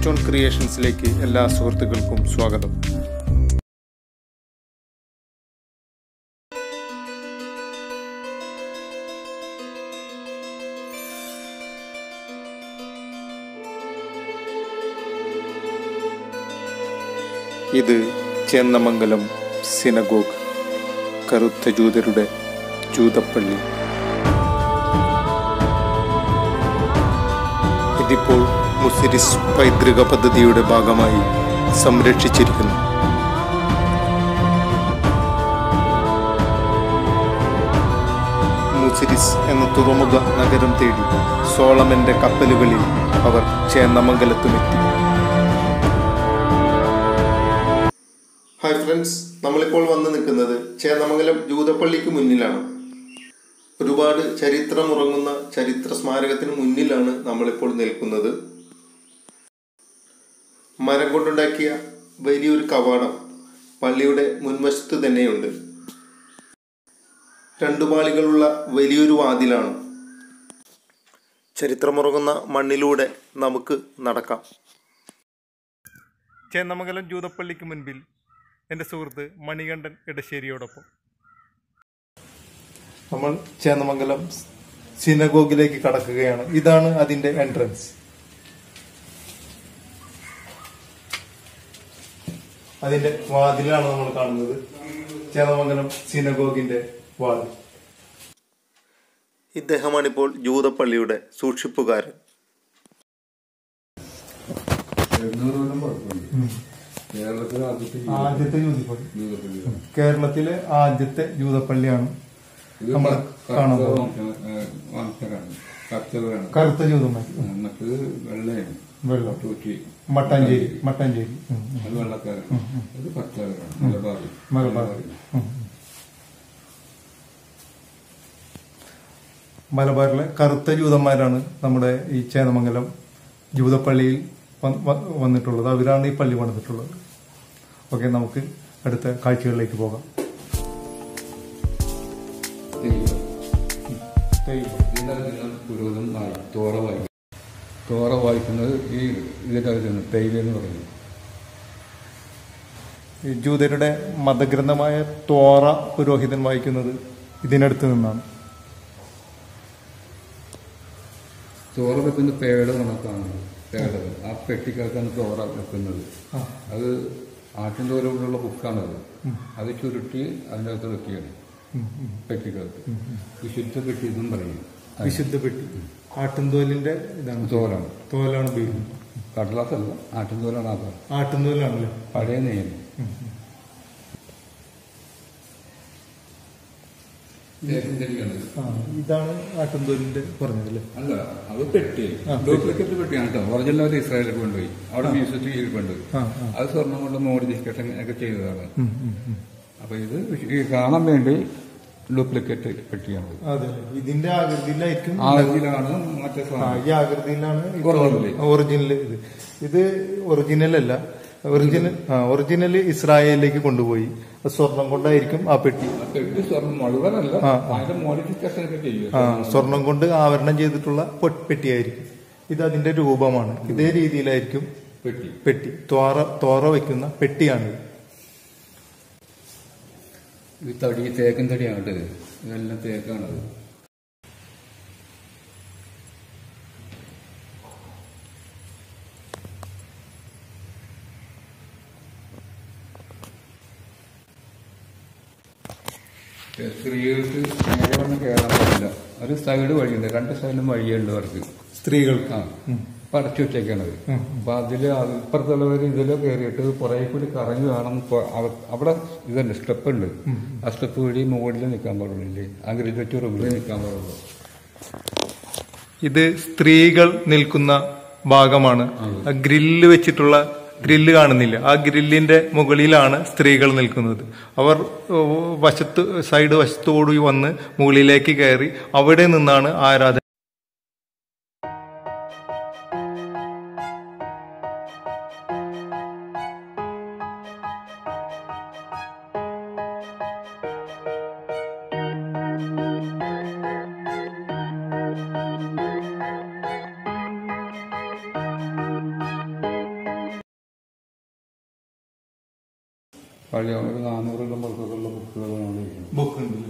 Stone ക്രിയേഷൻസിലേക്ക് എല്ലാ സുഹൃത്തുക്കൾക്കും സ്വാഗതം ഇത് ചേന്നമംഗലം സിനഗോഗ് കറുത്ത ജൂതരുടെ ജൂതപ്പള്ളി ഇതിപ്പോൾ മുസിരിസ് പൈതൃക പദ്ധതിയുടെ ഭാഗമായി സംരക്ഷിച്ചിരിക്കുന്നു മുസിരിസ് എന്ന തുറമുഖ നഗരം തേടി സോളമന്റെ കപ്പലുകളിൽ അവർ ചേന്നമംഗലത്തുമെത്തി ഹായ് ഫ്രണ്ട്സ് നമ്മളിപ്പോൾ വന്ന് നിൽക്കുന്നത് ചേന്നമംഗലം ജൂതപ്പള്ളിക്ക് മുന്നിലാണ് ഒരുപാട് ചരിത്രമുറങ്ങുന്ന ചരിത്ര സ്മാരകത്തിന് മുന്നിലാണ് നമ്മളിപ്പോൾ നിൽക്കുന്നത് മരം കൊണ്ടുണ്ടാക്കിയ വലിയൊരു കവാടം പള്ളിയുടെ മുൻവശത്ത് തന്നെയുണ്ട് രണ്ടു പാളികളുള്ള വലിയൊരു വാതിലാണ് ചരിത്രമുറങ്ങുന്ന മണ്ണിലൂടെ നമുക്ക് നടക്കാം ചേന്നമംഗലം ജൂതപ്പള്ളിക്ക് മുൻപിൽ എൻ്റെ സുഹൃത്ത് മണികണ്ഠൻ ഇടശ്ശേരിയോടൊപ്പം നമ്മൾ ചേന്നമംഗലം സിനഗോഗിലേക്ക് കടക്കുകയാണ് ഇതാണ് അതിന്റെ എൻട്രൻസ് അതിന്റെ വാതിലാണ് നമ്മൾ കാണുന്നത് ചേന്നമംഗലം സിനഗോഗിന്റെ വാതിൽ ഇദ്ദേഹമാണ് ഇപ്പോൾ ജൂതപ്പള്ളിയുടെ സൂക്ഷിപ്പുകാരൻ എഴുന്നൂറ് കൊല്ലം പഴക്കമുണ്ട് കേരളത്തിലെ ആദ്യത്തെ ആദ്യത്തെ ജൂതപ്പള്ളി ജീവിതത്തിൽ കേരളത്തിലെ ആദ്യത്തെ ജൂതപ്പള്ളിയാണ് നമ്മൾ കാണാൻ പോകുന്നത് വംശരാണ് കർച്ചവരാണ് കറുത്ത ജൂതന്മാർ മറ്റ് വെള്ളയാണ് വെള്ളം തൂറ്റി മട്ടാഞ്ചേരി മട്ടാഞ്ചേരി ഉം, ഉം. അത് വെള്ളക്കാരാണ് അത് പച്ചവരാണ് മലബാറി മലബാർ ഉം. മലബാറിലെ കറുത്ത ജൂതന്മാരാണ് നമ്മുടെ ഈ ചേന്നമംഗലം ജൂതപ്പള്ളിയിൽ വ- വ- വന്നിട്ടുള്ളത് അവരാണ് ഈ പള്ളി പണിതിട്ടുള്ളത് ഓക്കെ നമുക്ക് അടുത്ത കാഴ്ചകളിലേക്ക് പോകാം ഇതിനകത്ത് പുരോഗം തോറ വായിക്കും തോറ വായിക്കുന്നത് ഈ ഇതിനകത്ത് തൈല എന്ന് പറയുന്നത് ഈ ജൂതരുടെ മതഗ്രന്ഥമായ തോറ പുരോഹിതൻ വായിക്കുന്നത് ഇതിനടുത്ത് നിന്നാണ് തോറ വെക്കുന്ന പേട് കണക്കാണ് പേട് ആ പെട്ടിക്കകത്താണ് തോറ വെക്കുന്നത് അത് ആട്ടിൻ തോരോടുള്ള ബുക്കാണത് അത് ചുരുട്ടി അതിൻ്റെ അകത്ത് വെക്കുകയാണ് പെട്ടിക്കകത്ത് വിശുദ്ധ പെട്ടി എന്നും പറയും വിശുദ്ധ പെട്ടി ആട്ടുംതോലിന്റെ ഇതാണ് തോലാണ് തോലാണ് ഉപയോഗിക്കുന്നത് കടലാസല്ല ആട്ടിൻ തോലാണ് ആധാർ ആട്ടുംതോലാണല്ലേ പഴയ നിയമം ആ, ഇതാണ് ആട്ടുംതോലിന്റെ പറഞ്ഞതല്ലേ അല്ല അത് പെട്ടി ഡ്യൂപ്ലിക്കേറ്റ് പെട്ടിയാണ് കേട്ടോ ഒറിജിനൽ അവർ ഇസ്രായേലിൽ കൊണ്ടുപോയി അവിടെ മ്യൂസിയത്തിൽ ഇരിപ്പുണ്ട് ആ, അത് സ്വർണം കൊണ്ട് മോഡിഫിക്കേഷൻ ഒക്കെ ചെയ്തതാണ് ഉം, ഉം, ഉം. അപ്പൊ ഇത് ഈ കാണാൻ വേണ്ടി ഡ്യൂപ്ലിക്കേറ്റ് പെട്ടിയാണ് അതെ ഇതിന്റെ ആകൃതിയിലായിരിക്കും ആദ്യത്തിലാണ് മറ്റേ ആ, സാധനം ഈ ആകൃതിയിലാണ് Original. ഒറിജിനൽ ഇത് ഇത് ഒറിജിനൽ അല്ല ഒറിജിനൽ ആ ഒറിജിനൽ ഇസ്രായേലിലേക്ക് കൊണ്ടുപോയി അത് സ്വർണം കൊണ്ടായിരിക്കും ആ പെട്ടി ആ പെട്ടി സ്വർണം മുഴുവനല്ല ആ, അതിന്റെ മോഡിഫിക്കേഷൻ ഒക്കെ ചെയ്യും ആ സ്വർണം കൊണ്ട് ആവരണം ചെയ്തിട്ടുള്ള പൊ- പെട്ടിയായിരിക്കും ഇത് അതിന്റെ രൂപമാണ് ഇതേ രീതിയിലായിരിക്കും പെട്ടി പെട്ടി തോറ തോറ വയ്ക്കുന്ന പെട്ടിയാണ് ഇത് തടി തേക്കൻ തടിയാണ് കേട്ടോ ഇത്. ഇതെല്ലാം തേക്കാണത് സ്ത്രീകൾക്ക് നേരെ വന്ന് കയറാൻ പറ്റില്ല ഒരു സൈഡ് വഴിയുണ്ട് രണ്ട് സൈഡിലും വഴിയുണ്ട് അവർക്ക് സ്ത്രീകൾക്ക് ആ അപ്പൊ അടച്ചു വെച്ചേക്കാണത് അപ്പൊ അതില് ഇപ്പുറത്തുള്ളവർ ഇതില് കയറിയിട്ട് പുറകെ കൂടി കറങ്ങി വേണം ഇപ്പൊ അവ- അവിടെ ഇതുണ്ട് സ്റ്റെപ്പ് ഉണ്ട് ആ സ്റ്റെപ്പ് വഴി മുകളിൽ നിൽക്കാൻ പാടുള്ളൂ ആ ഗ്രിജറ്റ് റൂമിൽ നിൽക്കാൻ പാടുള്ളൂ ഇത് സ്ത്രീകൾ നിൽക്കുന്ന ഭാഗമാണ് ആ ഗ്രില്ല് വെച്ചിട്ടുള്ള ഗ്രില്ല് കാണുന്നില്ല ആ ഗ്രില്ലിന്റെ മുകളിലാണ് സ്ത്രീകൾ നിൽക്കുന്നത് അവർ ഓ, വശത്ത് സൈഡ് വശത്തോടു വന്ന് മുകളിലേക്ക് കയറി അവിടെ നിന്നാണ് ആരാധന പഴയ ഒരു നാനൂറെല്ലാം പുറത്തുള്ള ബുക്കുകളാണ് അവിടെ ഇരിക്കുന്നത് ബുക്ക് ഉണ്ട്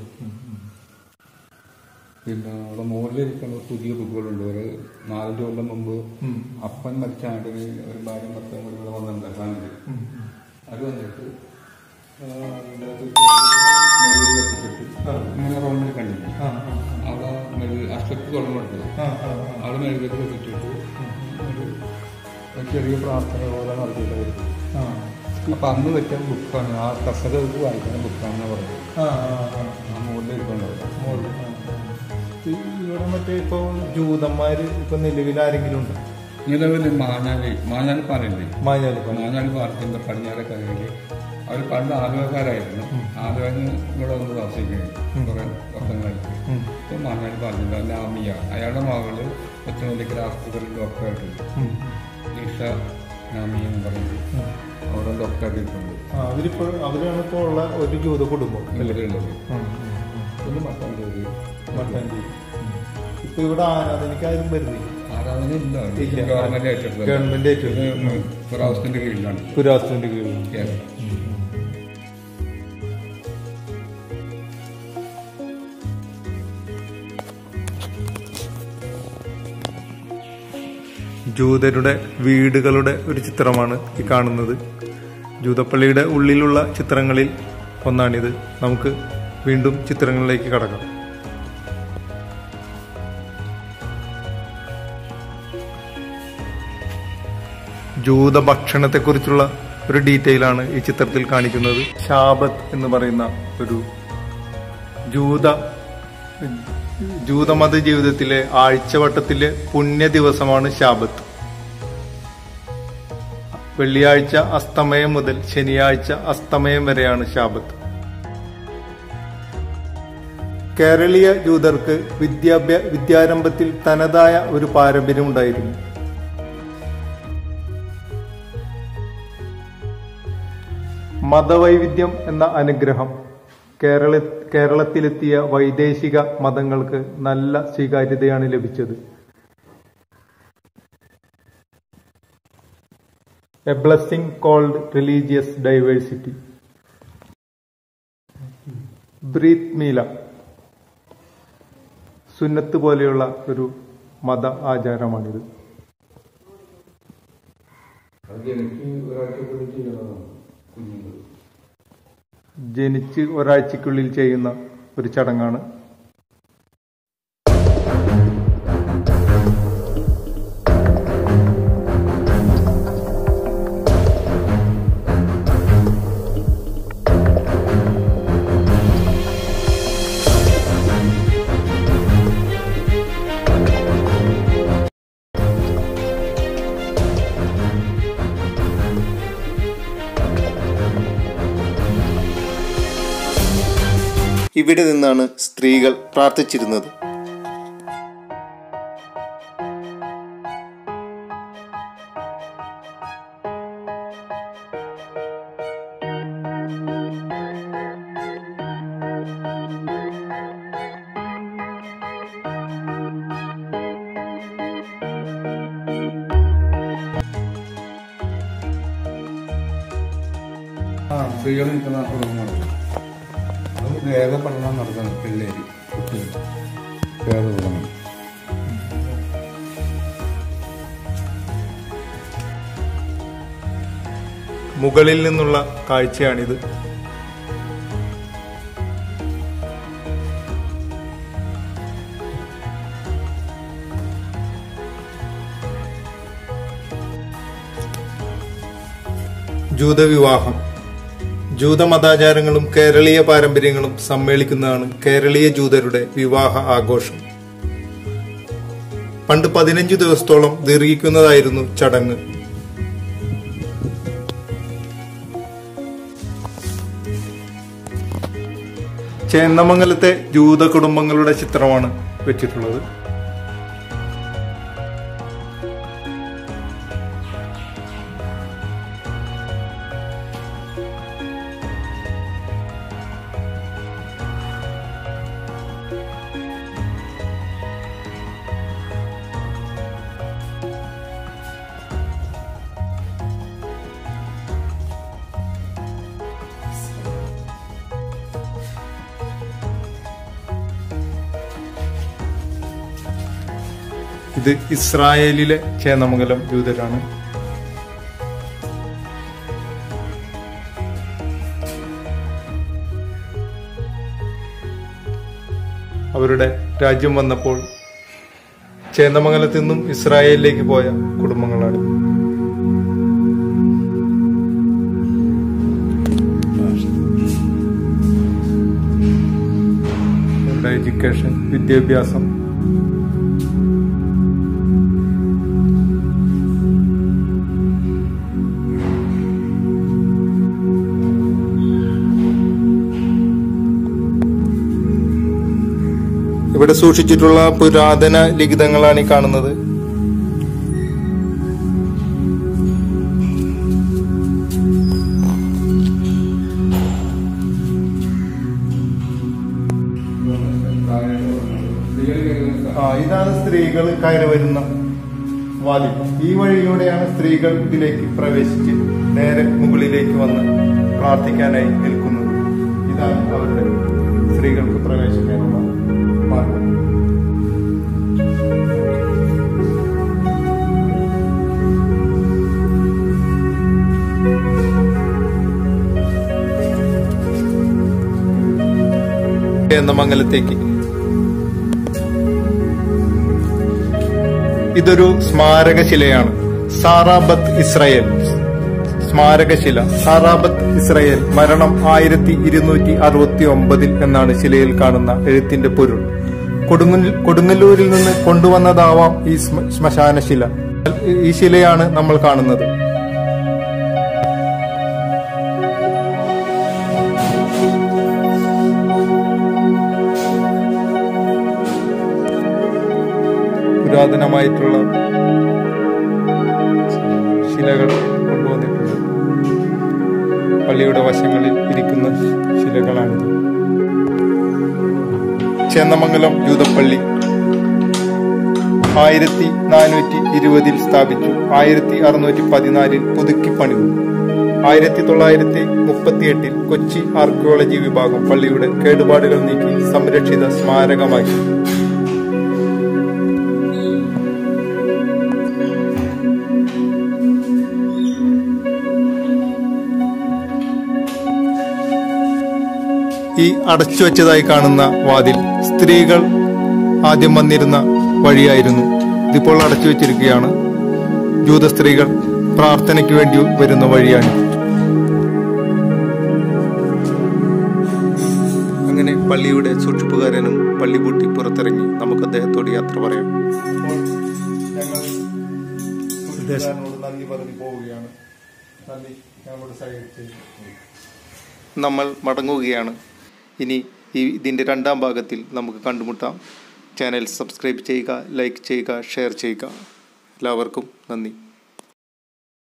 പിന്നെ അവിടെ മുകളിലിരിക്കുന്ന പുതിയ ബുക്കുകളുണ്ട് ഒരു നാലഞ്ച് കൊല്ലം മുമ്പ് അപ്പൻ മരിച്ച ആണ്ടിന് ഒരു ഭാര്യ ഭർത്താവും കൂടി ഇവിടെ വന്നിട്ടുണ്ട് ഫാമിലി അത് വന്നിട്ട് ആ, അതിൻ്റെ അകത്ത് മെഴുകിൽ കത്തിച്ചിട്ട് ഇങ്ങനെ റൗണ്ടിൽ കണ്ടില്ല അവിടെ മെഴുകി ആ സ്റ്റെപ്പ് തുറന്നിട്ട് അവിടെ മെഴുകിൽ കത്തിച്ചിട്ട് ഒരു ഒരു ചെറിയ പ്രാർത്ഥന പോലെ നടത്തിയിട്ട് വരും അപ്പൊ അന്ന് വെച്ച ബുക്കാണ് ആ കസര വായിക്കുന്ന ബുക്കാണെന്ന് പറയുന്നത് ആ മുകളിൽ ഇരിക്കുന്നുണ്ടാവും ഇവിടെ മറ്റേ ഇപ്പൊ ജൂതന്മാര് ഇപ്പൊ നിലവിൽ ആരെങ്കിലും ഉണ്ടോ നിലവിൽ മാഞ്ഞാലി മാഞ്ഞാലി പാലല്ലേ മാഞ്ഞാലി മാഞ്ഞാലി പാലത്തിന്റെ പടിഞ്ഞാറെ കരയില് അവർ പണ്ട് ആലുവക്കാരായിരുന്നു ആലുവന്ന് ഇവിടെ വന്ന് താമസിക്കുന്നത് കുറെ വർഷങ്ങളായിട്ട് ഇപ്പൊ മാഞ്ഞാലി പാലത്തിന്റെ അതിന്റെ ആമിയ അയാളുടെ മകള് കൊച്ചുമല്ലിക്കര ആസ്പത്രിയിൽ ഡോക്ടറായിട്ട് നിഷ നാമിയ എന്ന് പറയുന്നത് അവിടെ ഡോക്ടറായിട്ടുണ്ട് ആ, അവരിപ്പോ അവരാണ് ഇപ്പോ ഉള്ള ഒരു ജൂത കുടുംബം ഇവിടെയുള്ളത് പിന്നെ മട്ടാഞ്ചേരി മട്ടാഞ്ചേരി ഇപ്പൊ ഇവിടെ ആരാധനയ്ക്ക് ആരും വരുന്നില്ല ആരാധന ഇല്ല ഇല്ല. ഗവൺമെന്റ് ഏറ്റെടുത്തത് ഗവൺമെന്റ് ഏറ്റെടുത്തു. പുരാവസ്ഥന്റെ കീഴിലാണ് പുരാതനത്തിന്റെ കീഴിൽ കേരളം ജൂതരുടെ വീടുകളുടെ ഒരു ചിത്രമാണ് ഈ കാണുന്നത് ജൂതപ്പള്ളിയുടെ ഉള്ളിലുള്ള ചിത്രങ്ങളിൽ ഒന്നാണിത് നമുക്ക് വീണ്ടും ചിത്രങ്ങളിലേക്ക് കടക്കാം ജൂത ഭക്ഷണത്തെക്കുറിച്ചുള്ള ഒരു ഡീറ്റെയിൽ ആണ് ഈ ചിത്രത്തിൽ കാണിക്കുന്നത് ഷാബത്ത് എന്ന് പറയുന്ന ഒരു ജൂത ജൂതമത ജീവിതത്തിലെ ആഴ്ചവട്ടത്തിലെ പുണ്യ ദിവസമാണ് ശാബത്ത് വെള്ളിയാഴ്ച അസ്തമയം മുതൽ ശനിയാഴ്ച അസ്തമയം വരെയാണ് ശാബത്ത് കേരളീയ ജൂതർക്ക് വിദ്യാഭ്യാ വിദ്യാരംഭത്തിൽ തനതായ ഒരു പാരമ്പര്യം ഉണ്ടായിരുന്നു മതവൈവിധ്യം എന്ന അനുഗ്രഹം കേരള കേരളത്തിലെത്തിയ വൈദേശിക മതങ്ങൾക്ക് നല്ല സ്വീകാര്യതയാണ് ലഭിച്ചത് a blessing called religious diversity ബ്രീത്ത് മീല സുന്നത്ത് പോലെയുള്ള ഒരു മത ആചാരമാണിത് അത് എനിക്ക് ഒരാഴ്ചക്കുള്ളിൽ ചെയ്യണതാണ് കുഞ്ഞുങ്ങൾ ജനിച്ച് ഒരാഴ്ചക്കുള്ളിൽ ചെയ്യുന്ന ഒരു ചടങ്ങാണ് ഇവിടെ നിന്നാണ് സ്ത്രീകൾ പ്രാർത്ഥിച്ചിരുന്നത് സ്ത്രീകൾ നിൽക്കുന്ന കുടുംബമാണ് അത് വേദ പഠനം നടത്തണം പിള്ളേര് കുട്ടികൾ വേദ പഠനം മുകളിൽ നിന്നുള്ള കാഴ്ചയാണിത് ജൂതവിവാഹം ജൂതമതാചാരങ്ങളും കേരളീയ പാരമ്പര്യങ്ങളും സമ്മേളിക്കുന്നതാണ് കേരളീയ ജൂതരുടെ വിവാഹ ആഘോഷം പണ്ട് പതിനഞ്ചു ദിവസത്തോളം ദീർഘിക്കുന്നതായിരുന്നു ചടങ്ങ് ചേന്നമംഗലത്തെ ജൂത കുടുംബങ്ങളുടെ ചിത്രമാണ് വെച്ചിട്ടുള്ളത് ഇത് ഇസ്രായേലിലെ ചേന്നമംഗലം യൂതരാണ് അവരുടെ രാജ്യം വന്നപ്പോൾ ചേന്നമംഗലത്തു നിന്നും ഇസ്രായേലിലേക്ക് പോയ കുടുംബങ്ങളാണ് അവരുടെ എഡ്യൂക്കേഷൻ വിദ്യാഭ്യാസം ഇവിടെ സൂക്ഷിച്ചിട്ടുള്ള പുരാതന ലിഖിതങ്ങളാണ് ഈ കാണുന്നത് ആ ഇതാണ് സ്ത്രീകൾ കയറി വരുന്ന വാതിൽ ഈ വഴിയിലൂടെയാണ് സ്ത്രീകൾ ഇതിലേക്ക് പ്രവേശിച്ച് നേരെ മുകളിലേക്ക് വന്ന് പ്രാർത്ഥിക്കാനായി നിൽക്കുന്നത് ഇതാണ് അവരുടെ സ്ത്രീകൾക്ക് പ്രവേശിക്കാനുള്ള മാർഗം എന്ന മംഗലത്തേക്ക് ഇതൊരു സ്മാരകശിലയാണ് സാറാബത്ത് ഇസ്രയേൽ സ്മാരകശില സാറാബത്ത് ഇസ്രയേൽ മരണം ആയിരത്തി ഇരുന്നൂറ്റി അറുപത്തി ഒമ്പതിൽ എന്നാണ് ശിലയിൽ കാണുന്ന എഴുത്തിന്റെ പൊരുൾ കൊടുങ്ങൽ കൊടുങ്ങല്ലൂരിൽ നിന്ന് കൊണ്ടുവന്നതാവാം ഈ ശ്മ- ശ്മശാനശില ഈ ശിലയാണ് നമ്മൾ കാണുന്നത് പുരാതനമായിട്ടുള്ള ശിലകൾ കൊണ്ടുവന്നിട്ടുണ്ട് പള്ളിയുടെ വശങ്ങളിൽ ഇരിക്കുന്ന ശിലകളാണിത് ചേന്നമംഗലം യൂതപ്പള്ളി ആയിരത്തി നാനൂറ്റി ഇരുപതിൽ സ്ഥാപിച്ചു ആയിരത്തി അറുന്നൂറ്റി പതിനാലിൽ പുതുക്കി പണിതു ആയിരത്തി തൊള്ളായിരത്തി മുപ്പത്തിയെട്ടിൽ കൊച്ചി ആർക്കിയോളജി വിഭാഗം പള്ളിയുടെ കേടുപാടുകൾ നീക്കി സംരക്ഷിത സ്മാരകമാക്കി ഈ അടച്ചു വെച്ചതായി കാണുന്ന വാതിൽ സ്ത്രീകൾ ആദ്യം വന്നിരുന്ന വഴിയായിരുന്നു ഇതിപ്പോൾ അടച്ചു വെച്ചിരിക്കുകയാണ് ജൂത സ്ത്രീകൾ പ്രാർത്ഥനയ്ക്ക് വേണ്ടി വരുന്ന വഴിയാണ് അങ്ങനെ പള്ളിയുടെ സൂക്ഷിപ്പുകാരനും പള്ളി പൂട്ടി പുറത്തിറങ്ങി നമുക്ക് അദ്ദേഹത്തോട് യാത്ര പറയാം നന്ദി പറഞ്ഞു പോവുകയാണ് നന്ദി ഞങ്ങളോട് സഹകരിച്ചു നമ്മൾ മടങ്ങുകയാണ് ഇനി ഈ ഇതിൻ്റെ രണ്ടാം ഭാഗത്തിൽ നമുക്ക് കണ്ടുമുട്ടാം ചാനൽ സബ്സ്ക്രൈബ് ചെയ്യുക ലൈക്ക് ചെയ്യുക ഷെയർ ചെയ്യുക എല്ലാവർക്കും നന്ദി